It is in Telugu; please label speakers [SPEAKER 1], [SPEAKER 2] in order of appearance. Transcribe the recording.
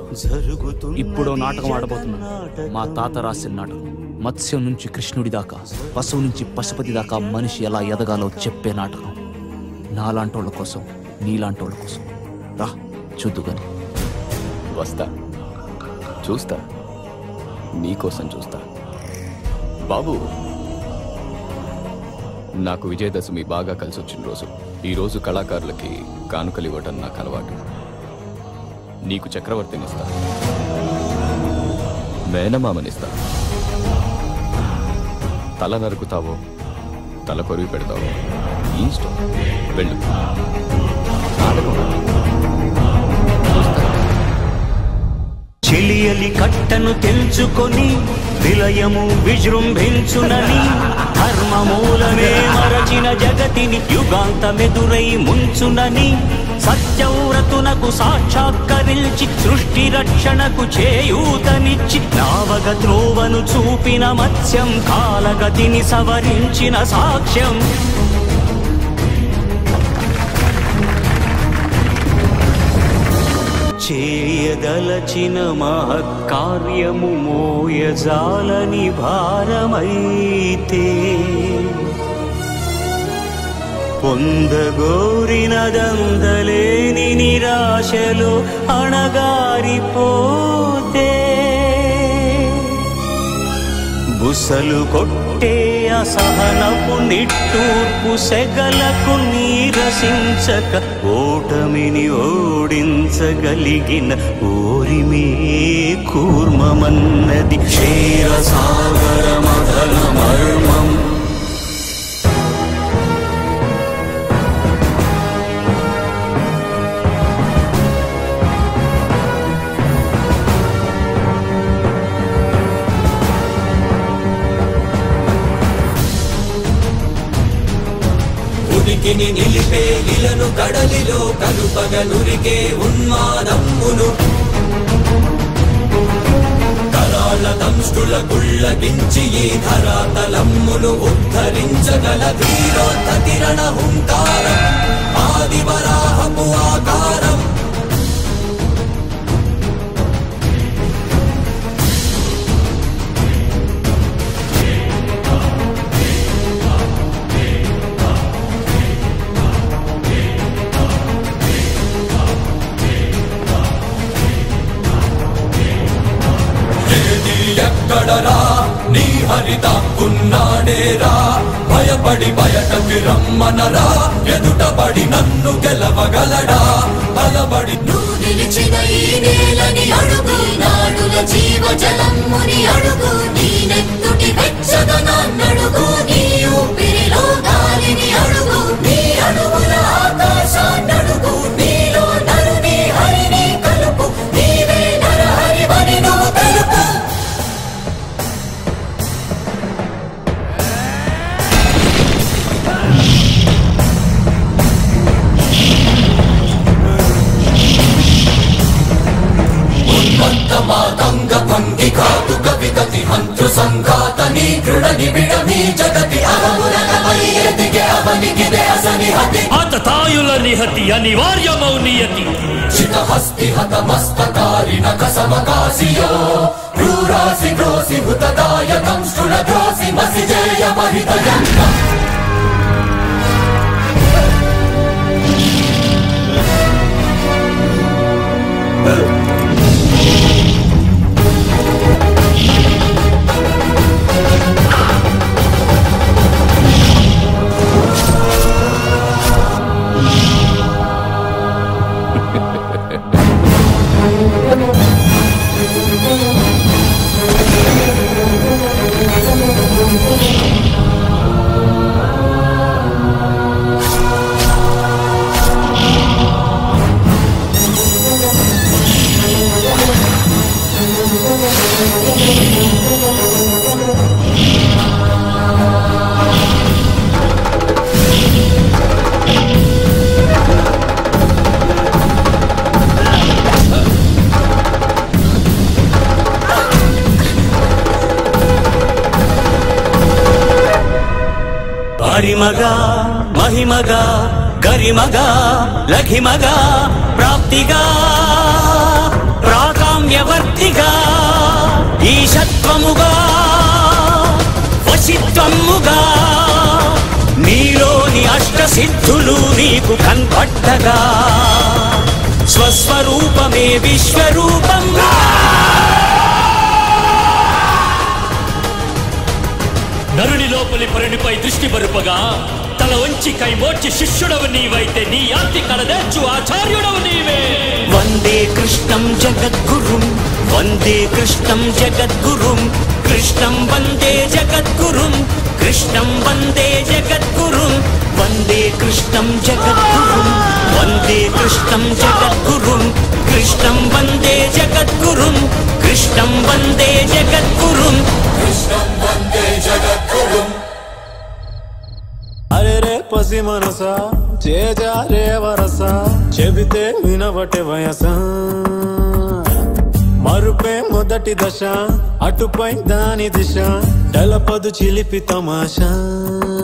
[SPEAKER 1] ఇప్పుడు నాటకం ఆడబోతున్నా మా తాత రాసిన నాటకం మత్స్యం నుంచి కృష్ణుడి దాకా పశువు నుంచి పశుపతి దాకా మనిషి ఎలా ఎదగాలో చెప్పే నాటకం నాలాంటోళ్ళ కోసం నీలాంటోళ్ళ కోసం రా చూద్దు గాని
[SPEAKER 2] వస్తా చూస్తా నీకోసం చూస్తా బాబు నాకు విజయదశమి బాగా కలిసి వచ్చిన రోజు ఈ రోజు కళాకారులకి కానుకలు ఇవ్వటం నాకు అలవాటు నీకు చక్రవర్తినిస్తా మేనమామనిస్తా తల నరుకుతావో తల కొరివి పెడతావో నీ ఇష్టం వెళ్ళు నాటకం
[SPEAKER 3] చెలియలి కట్టను తెంచుకొని విలయము విజృంభించునని ధర్మమూలమే మరచిన జగతిని యుగాంతమెదురై ముంచునని సత్యవ్రతునకు సాక్షాత్కరించి సృష్టి రక్షణకు చేయూతనిచ్చి నావగ త్రోవను చూపిన మత్స్యం కాలగతిని సవరించిన సాక్ష్యం చేయదలచిన మహత్కార్యము మోయజాలని భారమైతే పొందగోరినదందలేని నిరాశలో అణగారిపోతే బుసలు కొట్టే అసహనపు నిట్టూర్పు సెగలకు నీరసించక ఓటమిని ఓడించగలిగిన ఓరిమే కూర్మమన్నది క్షీరసాగర మదన మర్మం
[SPEAKER 4] ఉనికిని నిలిపే ఇలను కడలిలో కలుపగనురికే ఉన్మాదమ్మును కరాళ దంష్టుల గుళ్ళగించి ఈ ధరాతలమ్మును ఉద్ధరించగల ధీరోత్త కిరణ హుంకారం ఆదివరాహపు ఆకారం ఏది ఎక్కడరా నీ హరితాకున్నాడేరా భయపడి బయటకి రమ్మనరా ఎదుటపడి నన్ను గెలవగలడా బలబడి
[SPEAKER 5] నువ్వు నిలిచిన ఈ నేలని అడుగు నాడుల జీవజలమ్ముని అడుగు నీ నెత్తుటి వెచ్చదనాన్నడుగు నీ ఊపిరిలో గాలిని అడుగు నీ అడుగుల ఆకాశాన్నడుగు నీలో నరుని హరిని కలుపు నీవే నరహరివని నువ్వు తెలుపు
[SPEAKER 4] ఉన్మత్త మాతంగ భంగి ఘాతుక విగతి మంత్రు సంఘాత నీ దృఢ నిబిడ నీ జగతి అరమురగమై ఎదిగే అవనికిదే అసని హతి
[SPEAKER 6] ఆతతాయుల నిహతి అనివార్యమౌ నియతి
[SPEAKER 4] చితహస్తి హత మస్తకారిణ కసమకాసియో క్రూరాసి గ్రోసి హుతదాయకం స్థుల ద్రోసి మసి జయ మహితయంగం
[SPEAKER 3] పరిమగా మహిమగా గరిమగా లఘిమగా ప్రాప్తిగా ప్రాకామ్య సిద్ధులు నీకు కన్పట్టగా స్వస్వరూపమే విశ్వరూపం
[SPEAKER 6] నరుని లోపలి పరునిపై దృష్టి బరుపగా తల వంచి కై మోర్చి శిష్యుడవు నీవైతే నీ ఆర్తి కలదేర్చు ఆచార్యుడవు నీవే
[SPEAKER 3] వందే కృష్ణం జగద్గురుం వందే కృష్ణం జగద్గురుం కృష్ణం వందే జగద్గురుం కృష్ణం వందే జగద్గురుం వందే కృష్ణం జగద్గురుం వందే కృష్ణం జగద్గురుం కృష్ణం వందే జగద్గురుం కృష్ణం వందే జగద్గురుం
[SPEAKER 4] కృష్ణం వందే జగద్గురుం
[SPEAKER 7] అరే రే పసి మనస చేజారే వరస చెబితే వినవటే వయస మరుపే మొదటి దశ అటుపై దాని దిశ తెలపదు చిలిపి తమాషా